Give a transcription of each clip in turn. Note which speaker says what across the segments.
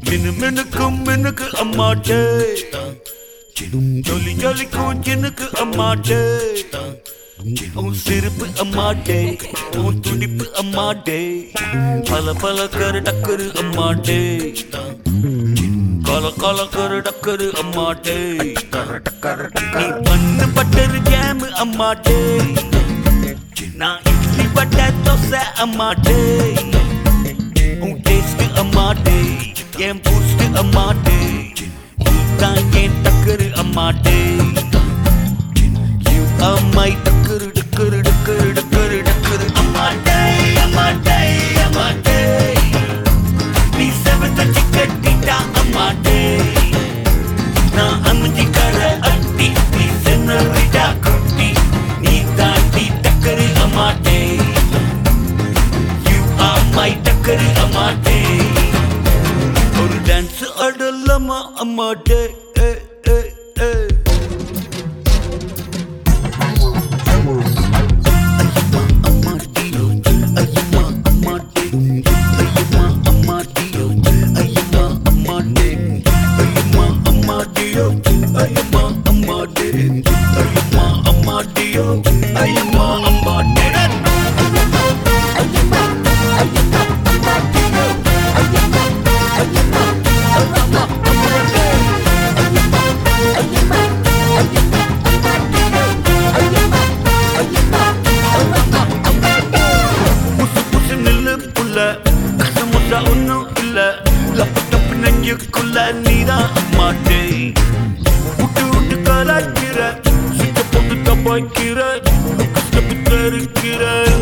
Speaker 1: சின்ன மினுக்கும் மினுக்கு அம்மாட்டே ஜொலி ஜொலிக்கும் சின்னுக்கு அம்மாட்டே உன் சிரிப்பு அம்மாட்டே உன் துடிப்பு அம்மாட்டே பல பல கரு டக்கரு அம்மாட்டே கல கல கரு டக்கரு அம்மாட்டே நீ பண்ணு பட்டரு ஜாம் அம்மாட்டே நான் இட்லி பட்ட தோசை அம்மாட்டே உன் டேஸ்ட் அம்மாட்டே என் பூஸ்ட் அம்மாட்டே நீதான் என் டக்கரு அம்மாட்டே You are my டக்கரு டக்கரு டக்கரு டக்கரு டக்கரு அம்மாட்டே அம்மாட்டே அம்மாட்டே நீ செவத்த சிக்கட்டிட்டா அம்மாட்டே நான் அமுதி கர அட்டி நீ சென்னரிடா குட்டி நீ தாண்டி டக்கரு அம்மாட்டே You are my டக்கரு அம்மாட்டே ஒரு டான்ஸ் ஆடலாமா அம்மாட்டே ஏ ஏ ஏ புசு புசு நில்லு புள்ள கசமுசா ஒன்னும் இல்ல லப்பு டப்பு நெஞ்சுக்குள்ள நீதான் அம்மாட்டே விட்டு விட்டு கலாய்க்கிற சுத்த போட்டு தப்பாய்க்கிற கஷ்டப்பு தருக்கிற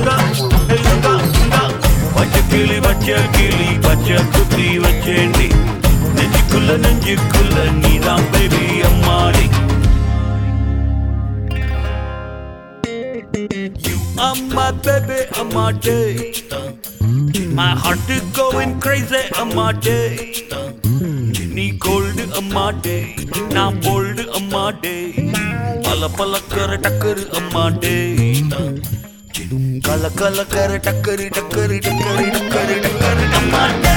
Speaker 1: பச்சை கிளி பச்சை கிளி பச்சை குத்தி வச்சேண்டி நெஞ்சுக்குள்ள நெஞ்சுக்குள்ள நீதான் பேபி அம்மாடி You are my baby, I'm my day. My heart is going crazy, I'm my day. நீ கோல்டு அம்மாடே நான் போல்டு அம்மாடே பல பல கர டக்கரு அம்மாடே கல கல கர டக்கரு டக்கரு டக்கரு டக்கரு டக்கரு அம்மாடே